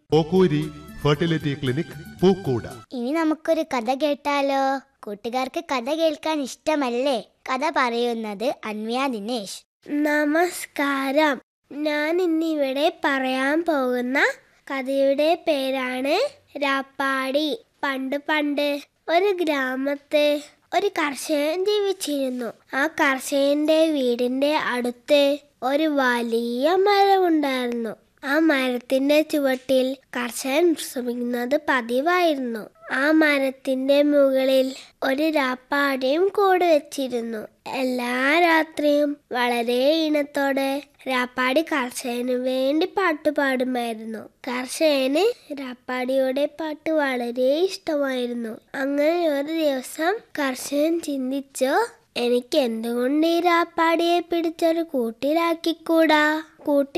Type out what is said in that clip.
ഓക്കൂരി fertility clinic പൂക്കൂട ഇനി നമുക്കൊരു കഥ കേട്ടാലോ കൂട്ടുകാർക്ക് കഥ കേൾക്കാൻ ഇഷ്ടമല്ലേ കഥ പറയുന്നത് അന്വയ ദിനേശ് നമസ്കാരം ഞാൻ ഇന്നിവിടെ പറയാൻ പോകുന്ന കഥയുടെ പേരാണ് രാപ്പാടി പണ്ട് പണ്ട് ഒരു ഗ്രാമത്ത് ഒരു കർഷകൻ ജീവിച്ചിരുന്നു ആ കർഷകന്റെ വീടിന്റെ അടുത്ത് ഒരു വലിയ മരമുണ്ടായിരുന്നു ആ മരത്തിന്റെ ചുവട്ടിൽ കർഷകൻ വിശ്രമിക്കുന്നത് പതിവായിരുന്നു ആ മരത്തിന്റെ മുകളിൽ ഒരു രാപ്പാടിയും കൂട് വെച്ചിരുന്നു എല്ലാ രാത്രിയും വളരെ ഇണത്തോടെ രാപ്പാടി കർഷകന് വേണ്ടി പാട്ട് പാടുമായിരുന്നു കർഷകന് രാപ്പാടിയുടെ പാട്ട് വളരെ ഇഷ്ടമായിരുന്നു അങ്ങനെ ഒരു ദിവസം കർഷകൻ ചിന്തിച്ചു എനിക്ക് എന്തുകൊണ്ട് ഈ രാപ്പാടിയെ പിടിച്ചൊരു കൂട്ടിലാക്കിക്കൂടാ കൂട്ടിൽ